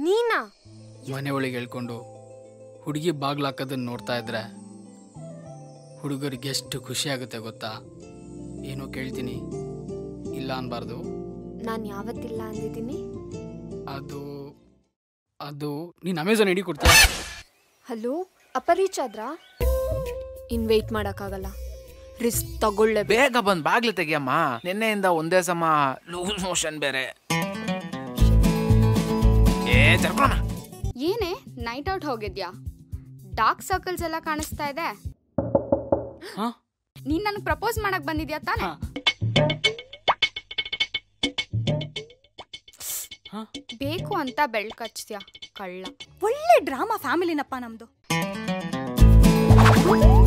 ನೀನಾ ಮನೆ ಒಳಗೆ ಹೇಳ್ಕೊಂಡು ಹುಡುಗಿ ಬಾಗ್ಲು ಹಾಕೋದನ್ನ ನೋಡ್ತಾ ಇದ್ರೆ ಹುಡುಗರಿಗೆ ಎಷ್ಟು ಖುಷಿ ಆಗುತ್ತೆ ಗೊತ್ತಾ ಏನೋ ಕೇಳ್ತೀನಿ ಇಲ್ಲ ಅನ್ಬಾರ್ದು ನಾನು ಯಾವತ್ತಿಲ್ಲ ಅಂದಿದ್ದೀನಿ ಅದು ಅದು ನೀನು ಅಮೆಝಾನ್ ಐಡಿ ಕೊಡ್ತೀಯ ಹಲೋ ಅಪ್ಪ ರೀಚ್ ಆದ್ರಾ ಇನ್ ವೆಯ್ಟ್ ಮಾಡೋಕ್ಕಾಗಲ್ಲ ರಿಸ್ಕ್ ತಗೊಳ್ಳೆ ಬೇಗ ಬಂದ್ ಬಾಗ್ಲು ತೆಗಿಯಮ್ಮ ನಿನ್ನೆಯಿಂದ ಒಂದೇ ಸಮ ಲೂಸ್ ಮೋಷನ್ ಬೇರೆ ಏ ಜರ್ಕೊಳಮ್ಮ ಏನೇ ನೈಟ್ ಔಟ್ ಹೋಗಿದ್ಯಾ ಡಾರ್ಕ್ ಸರ್ಕಲ್ಸ್ ಎಲ್ಲ ಕಾಣಿಸ್ತಾ ಇದೆ ಹಾ? ನೀನ್ ನನಗೆ ಪ್ರಪೋಸ್ ಮಾಡಕ್ ಬಂದಿದ್ಯಾ ತಾನೆ ಹಾ. ಹಾ? ಬೇಕು ಅಂತ ಬೆಳ್ ಕಚ್ತ್ಯಾ ಕಳ್ಳ ಒಳ್ಳೆ ಡ್ರಾಮಾ ಫ್ಯಾಮಿಲಿನಪ್ಪ ನಮ್ದು